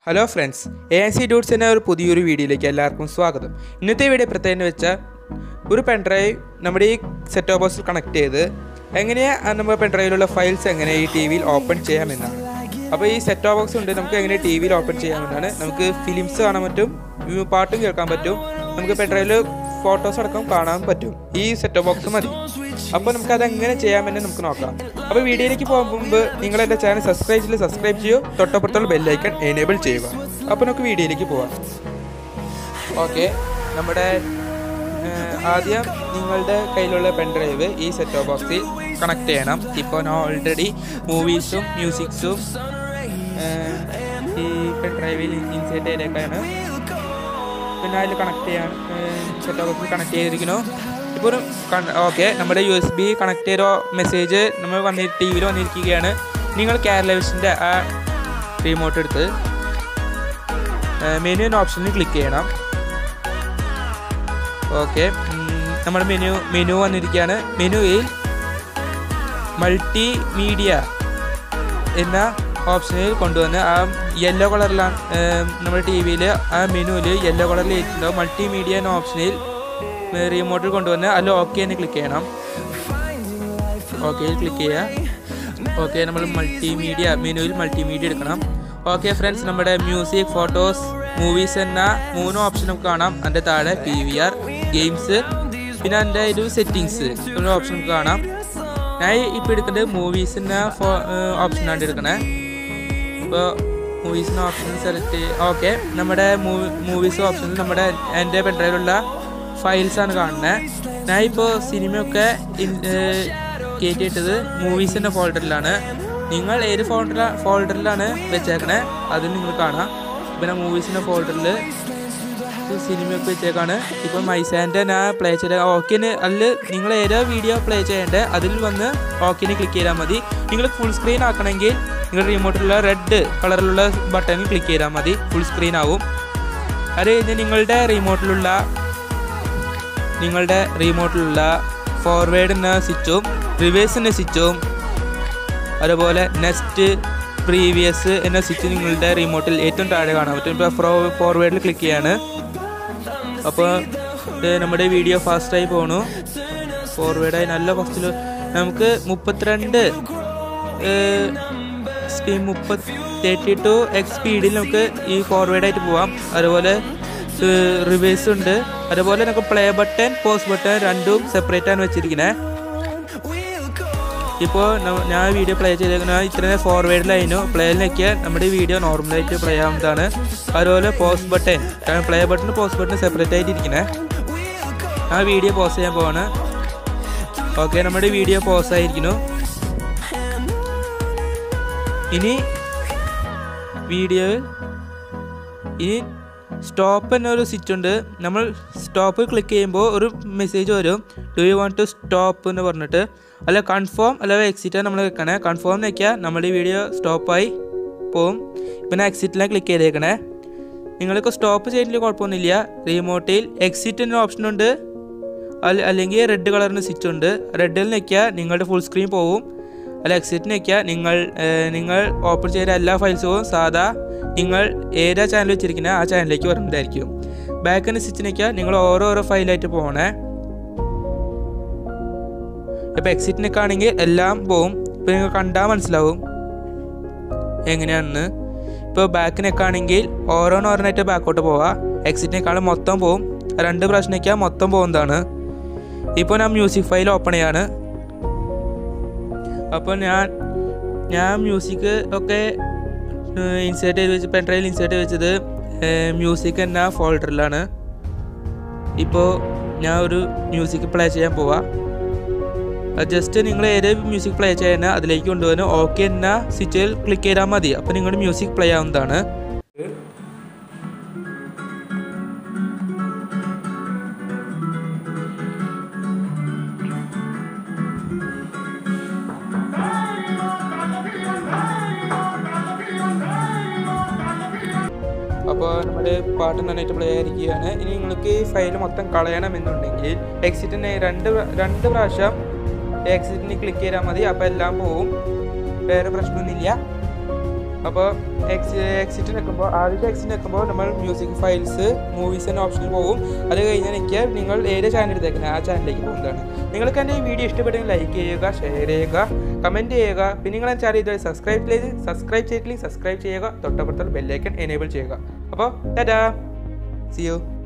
hello friends A N C ഡൂട്ട്സ് എന്ന ഒരു പുതിയൊരു വീഡിയോയിലേക്ക് എല്ലാവർക്കും സ്വാഗതം ഇന്നത്തെ വീഡിയോ പ്രത്യേകം വെച്ചാൽ ഒരു പെൻഡ്രൈവ് നമ്മുടെ ഈ സെറ്റ് ബോക്സിൽ കണക്ട് ചെയ്ത് എങ്ങനെയാണ് നമ്മുടെ പെൻഡ്രൈവിലുള്ള ഫയൽസ് എങ്ങനെ ഈ ടി വിയിൽ ഓപ്പൺ ചെയ്യാമെന്നാണ് അപ്പോൾ ഈ സെറ്റ് ബോക്സ് ഉണ്ട് നമുക്ക് എങ്ങനെ ടി വിയിൽ ഓപ്പൺ ചെയ്യാമെന്നാണ് നമുക്ക് ഫിലിംസ് കാണാൻ പറ്റും ഉം, പാട്ടും കേൾക്കാൻ പറ്റും നമുക്ക് പെൻഡ്രൈവിൽ ഫോട്ടോസ് അടക്കം കാണാൻ പറ്റും ഈ സെറ്റ് ബോക്സ് മതി അപ്പോൾ നമുക്ക് അത് എങ്ങനെ ചെയ്യാമെന്ന് നമുക്ക് നോക്കാം അപ്പോൾ വീഡിയോയിലേക്ക് പോകും മുമ്പ് നിങ്ങൾ എൻ്റെ ചാനൽ സബ്സ്ക്രൈബ് ചെയ്ത് സബ്സ്ക്രൈബ് ചെയ്യൂ തൊട്ടപ്പുറത്തുള്ള ബെല്ലൈക്കൺ എനേബിൾ ചെയ്യുക അപ്പോൾ നമുക്ക് വീഡിയോയിലേക്ക് പോവാം ഓക്കെ നമ്മുടെ ഏഹ്, ആദ്യം നിങ്ങളുടെ കയ്യിലുള്ള പെൻഡ്രൈവ് ഈ സെറ്റ് ബോക്സിൽ കണക്ട് ചെയ്യണം ഇപ്പോൾ ഞാൻ ഓൾറെഡി മൂവീസും മ്യൂസിക്സും ഈ പെൻഡ്രൈവിൽ ഇൻസേർട്ട് ചെയ്തേക്കാണ് പിന്നെ അതിൽ കണക്ട് ചെയ്യാൻ സെറ്റ് ബോക്സിൽ കണക്ട് ചെയ്തിരിക്കുന്നു ഇപ്പോൾ ഒരു ഓക്കെ നമ്മുടെ യു എസ് ബി കണക്ട് ചെയ്ത മെസ്സേജ് നമ്മൾ വന്നി ടി വിയിൽ വന്നിരിക്കുകയാണ് നിങ്ങൾ കേരളവിഷൻ്റെ ആ റിമോട്ട് എടുത്ത് മെനു എന്ന ഓപ്ഷനിൽ ക്ലിക്ക് ചെയ്യണം ഓക്കെ നമ്മുടെ മെനു മെനു വന്നിരിക്കുകയാണ് മെനുവിൽ മൾട്ടി മീഡിയ എന്ന ഓപ്ഷനിൽ കൊണ്ടുവന്ന് ആ യെല്ലോ കളറിലാണ് നമ്മുടെ ടി വിയിൽ ആ മെനുവിൽ യെല്ലോ കളറിൽ എഴുതിയിട്ടുണ്ടാവും മൾട്ടി മീഡിയ എന്ന ഓപ്ഷനിൽ റിമോട്ടിൽ കൊണ്ടുവന്ന് അതിൽ ഓക്കെ എന്ന് ക്ലിക്ക് ചെയ്യണം ഓക്കെ ക്ലിക്ക് ചെയ്യുക ഓക്കെ നമ്മൾ മൾട്ടിമീഡിയ മെനുവിൽ മൾട്ടിമീഡിയ എടുക്കണം ഓക്കെ ഫ്രണ്ട്സ് നമ്മുടെ മ്യൂസിക് ഫോട്ടോസ് മൂവീസ് എന്ന മൂന്ന് ഓപ്ഷൻ നമുക്ക് കാണാം അതിൻ്റെ താഴെ പി വി ആർ ഗെയിംസ് പിന്നെ അതിൻ്റെ ഒരു സെറ്റിങ്സ് ഒരു ഓപ്ഷൻ നമുക്ക് കാണാം ഞാൻ ഇപ്പോൾ എടുക്കുന്നത് മൂവീസ് എന്ന ഫോ ഓപ്ഷനാണ് എടുക്കണേ ഇപ്പോൾ മൂവീസിന് ഓപ്ഷൻ സെലക്ട് ഓക്കെ നമ്മുടെ മൂവീസ് ഓപ്ഷനിൽ നമ്മുടെ എൻ്റെ പെൻഡ്രൈവിലുള്ള ഫയൽസ് ആണ് കാണുന്നത് ഞാൻ ഇപ്പോൾ സിനിമയൊക്കെ കയറ്റിയിട്ടത് മൂവീസിൻ്റെ ഫോൾഡറിലാണ് നിങ്ങൾ ഏത് ഫോൾഡർ ഫോൾഡറിലാണ് വെച്ചേക്കണേ അത് നിങ്ങൾ കാണാം പിന്നെ മൂവീസിൻ്റെ ഫോൾഡറിൽ സിനിമയൊക്കെ വെച്ചേക്കാണ് ഇപ്പോൾ മൈസാൻ്റെ ഞാൻ പ്ലേ ചെയ്ത ഓക്കേന് അതിൽ നിങ്ങൾ ഏതോ വീഡിയോ പ്ലേ ചെയ്യേണ്ടത് അതിൽ വന്ന് ഓക്കേന് ക്ലിക്ക് ചെയ്താൽ മതി നിങ്ങൾ ഫുൾ സ്ക്രീൻ ആക്കണമെങ്കിൽ നിങ്ങൾ റിമോട്ടിലുള്ള റെഡ് കളറിലുള്ള ബട്ടണിൽ ക്ലിക്ക് ചെയ്താൽ മതി ഫുൾ സ്ക്രീൻ ആവും അത് കഴിഞ്ഞ് നിങ്ങളുടെ റിമോട്ടിലുള്ള നിങ്ങളുടെ റിമോട്ടിലുള്ള ഫോർവേഡ് എന്ന സ്വിച്ചും റിവേഴ്സ് എന്ന സ്വിച്ചും അതുപോലെ നെക്സ്റ്റ് പ്രീവിയസ് എന്ന സ്വിച്ച് നിങ്ങളുടെ റിമോട്ടിൽ ഏറ്റവും താഴെ കാണാൻ പറ്റും ഇപ്പോൾ ഫോർവേഡിൽ ക്ലിക്ക് ചെയ്യാണ് അപ്പോൾ നമ്മുടെ വീഡിയോ ഫാസ്റ്റായി പോണു ഫോർവേഡായി നല്ല ഫസ്റ്റിൽ നമുക്ക് മുപ്പത്തിരണ്ട് സ്പീഡ് മുപ്പത്തി തേർട്ടി ടു എക്സ് സ്പീഡിൽ നമുക്ക് ഈ ഫോർവേഡായിട്ട് പോവാം അതുപോലെ റിവേഴ്സ് ഉണ്ട് അതുപോലെ നമുക്ക് പ്ലേ ബട്ടൺ പോസ് ബട്ടൺ രണ്ടും സെപ്പറേറ്റ് ആണ് വെച്ചിരിക്കുന്നത് ഇപ്പോൾ ഞാൻ വീഡിയോ പ്ലേ ചെയ്തേക്കുന്ന ഇത്രയും ഫോർവേഡിലായിരുന്നു പ്ലേയിലേക്ക് നമ്മുടെ വീഡിയോ നോർമലായിട്ട് പ്ലേ ആവുന്നതാണ് അതുപോലെ pause button play button pause button separate ആയിട്ട് ഇരിക്കണേ ആ വീഡിയോ പോസ് ചെയ്യാൻ പോവാണ് ഓക്കെ നമ്മുടെ വീഡിയോ പോസ് ആയിരിക്കുന്നു ഇനി വീഡിയോയിൽ ഇനി സ്റ്റോപ്പ് എന്നൊരു സ്വിച്ച് ഉണ്ട് നമ്മൾ സ്റ്റോപ്പ് ക്ലിക്ക് ചെയ്യുമ്പോൾ ഒരു മെസ്സേജ് വരും do you want to stop എന്ന് പറഞ്ഞിട്ട് അല്ല കൺഫേം അല്ല എക്സിറ്റ് നമ്മൾ വെക്കണേ കൺഫേം വെക്കുക നമ്മുടെ വീഡിയോ സ്റ്റോപ്പായി പോവും പിന്നെ എക്സിറ്റിലാണ് ക്ലിക്ക് ചെയ്തേക്കണേ നിങ്ങൾക്ക് സ്റ്റോപ്പ് ചെയ്തില്ല കുഴപ്പമൊന്നുമില്ല റിമോട്ടിൽ എക്സിറ്റ് എന്ന ഓപ്ഷൻ ഉണ്ട് അല്ലെങ്കിൽ റെഡ് കളറിന് സ്വിച്ച് ഉണ്ട് റെഡിൽ നിൽക്കുക നിങ്ങളുടെ ഫുൾ സ്ക്രീൻ പോവും അല്ല എക്സിറ്റ് നിൽക്കുക നിങ്ങൾ നിങ്ങൾ ഓപ്പൺ ചെയ്ത എല്ലാ ഫയൽസും സാധാ നിങ്ങൾ ഏതാ ചാനൽ വെച്ചിരിക്കുന്നത് ആ ചാനലിലേക്ക് വരുന്നതായിരിക്കും ബാക്കിന് സ്വിച്ച് നിൽക്കുക നിങ്ങൾ ഓരോരോ ഫയലായിട്ട് പോകണേ ഇപ്പോൾ എക്സിറ്റിനൊക്കെ ആണെങ്കിൽ എല്ലാം പോവും ഇപ്പോൾ നിങ്ങൾ കണ്ടാൽ മനസ്സിലാവും എങ്ങനെയാണെന്ന് ഇപ്പോൾ ബാക്കിനൊക്കെ ആണെങ്കിൽ ഓരോന്നോരോന്നായിട്ട് ബാക്കോട്ട് പോവാം എക്സിറ്റിനേക്കാളും മൊത്തം പോവും രണ്ട് പ്രാവശ്യമൊക്കെ മൊത്തം പോകുന്നതാണ് ഇപ്പോൾ ഞാൻ മ്യൂസിക് ഫയൽ ഓപ്പൺ ചെയ്യാണ് അപ്പോൾ ഞാൻ ഞാൻ മ്യൂസിക് ഒക്കെ ഇൻസേർട്ട് ചെയ്ത് വെച്ച് പെൻഡ്രൈവിൽ ഇൻസേർട്ട് വെച്ചത് മ്യൂസിക് എന്ന ഫോൾഡറിലാണ് ഇപ്പോൾ ഞാൻ ഒരു മ്യൂസിക് പ്ലേ ചെയ്യാൻ പോവാം ജസ്റ്റ് നിങ്ങൾ ഏത് മ്യൂസിക് പ്ലേ ചെയ്യുന്ന അതിലേക്ക് കൊണ്ടുവന്ന് ഓക്കെ എന്ന സ്വിച്ചിൽ ക്ലിക്ക് ചെയ്താൽ മതി അപ്പോൾ നിങ്ങളുടെ മ്യൂസിക് പ്ലേ ആവുന്നതാണ് അപ്പോൾ നമ്മുടെ പാട്ട് നന്നായിട്ട് പ്ലേ ആയിരിക്കുകയാണ് ഇനി നിങ്ങൾക്ക് ഈ ഫയൽ മൊത്തം കളയണമെന്നുണ്ടെങ്കിൽ എക്സിറ്റിന് രണ്ട് പ്ര- രണ്ട് പ്രാവശ്യം എക്സിറ്റിന് ക്ലിക്ക് ചെയ്താൽ മതി അപ്പോൾ എല്ലാം പോവും വേറെ പ്രശ്നമൊന്നുമില്ല അപ്പോൾ എക്സ് എക്സിറ്റ് ഞെക്കുമ്പോൾ ആദ്യത്തെ എക്സ് ഞെക്കുമ്പോൾ നമ്മൾ മ്യൂസിക് ഫയൽസ് മൂവീസ് എന്ന ഓപ്ഷനിൽ പോകും അത് കഴിഞ്ഞാൽ എനിക്ക് നിങ്ങൾ ഏത് ചാനൽ എടുത്തേക്കുന്നത് ആ ചാനലിലേക്ക് പോകുന്നതാണ് നിങ്ങൾക്ക് എൻ്റെ ഈ വീഡിയോ ഇഷ്ടപ്പെട്ടെങ്കിൽ ലൈക്ക് ചെയ്യുക ഷെയർ ചെയ്യുക കമൻറ്റ് ചെയ്യുക പിന്നെ നിങ്ങൾ ചാനൽ ഇതുവരെ സബ്സ്ക്രൈബ് ചെയ്ത് സബ്സ്ക്രൈബ് ചെയ്തിട്ടില്ലെങ്കിൽ സബ്സ്ക്രൈബ് ചെയ്യുക തൊട്ടപ്പുറത്തുള്ള ബെല്ലൈക്കൺ എനേബിൾ ചെയ്യുക അപ്പോൾ ടാറ്റാ സി യു